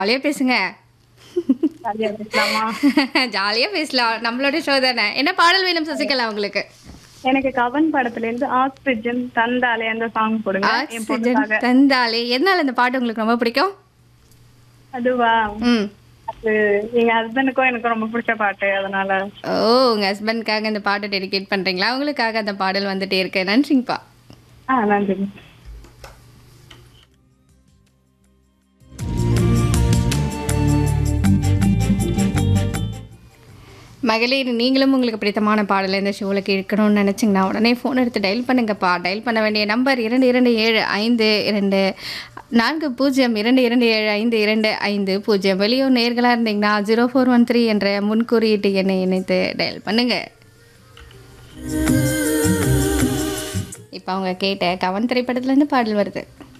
ஜாலியாக பேசுங்க சரியா பேசலாமா ஜாலியாக பேசலாம் நம்மளோட ஷோ தானே என்ன பாடல் வேணும் சசிகலா உங்களுக்கு எனக்கு கவன் படத்துல இருந்து ஆக்சிஜன் தந்தாலே அந்த சாங் போடுங்க என் ஆக்சிஜன் பொண்ணுக்காக தந்தாலே எதனால இந்த பாட்டு உங்களுக்கு ரொம்ப பிடிக்கும் அதுவா ம் அது எங்க ஹஸ்பண்டுக்கும் எனக்கு ரொம்ப பிடிச்ச பாட்டு அதனால ஓ உங்கள் ஹஸ்பண்ட்காக இந்த பாட்டை டெடிகேட் பண்ணுறீங்களா உங்களுக்காக அந்த பாடல் வந்துட்டே இருக்கு நன்றிங்கப்பா ஆ நன்றி மகளிர் நீங்களும் உங்களுக்கு பிடித்தமான பாடலை இந்த ஷோவில் கேட்கணும்னு நினச்சிங்கன்னா உடனே ஃபோன் எடுத்து டயல் பண்ணுங்கப்பா டயல் பண்ண வேண்டிய நம்பர் இரண்டு இரண்டு ஏழு ஐந்து இரண்டு நான்கு பூஜ்ஜியம் இரண்டு இரண்டு ஏழு ஐந்து இரண்டு ஐந்து பூஜ்ஜியம் வெளியூர் நேர்களாக இருந்தீங்கன்னா ஜீரோ ஃபோர் ஒன் த்ரீ என்ற முன்குறியீட்டு எண்ணை இணைத்து டயல் பண்ணுங்க இப்போ அவங்க கேட்ட கவன் திரைப்படத்துலேருந்து பாடல் வருது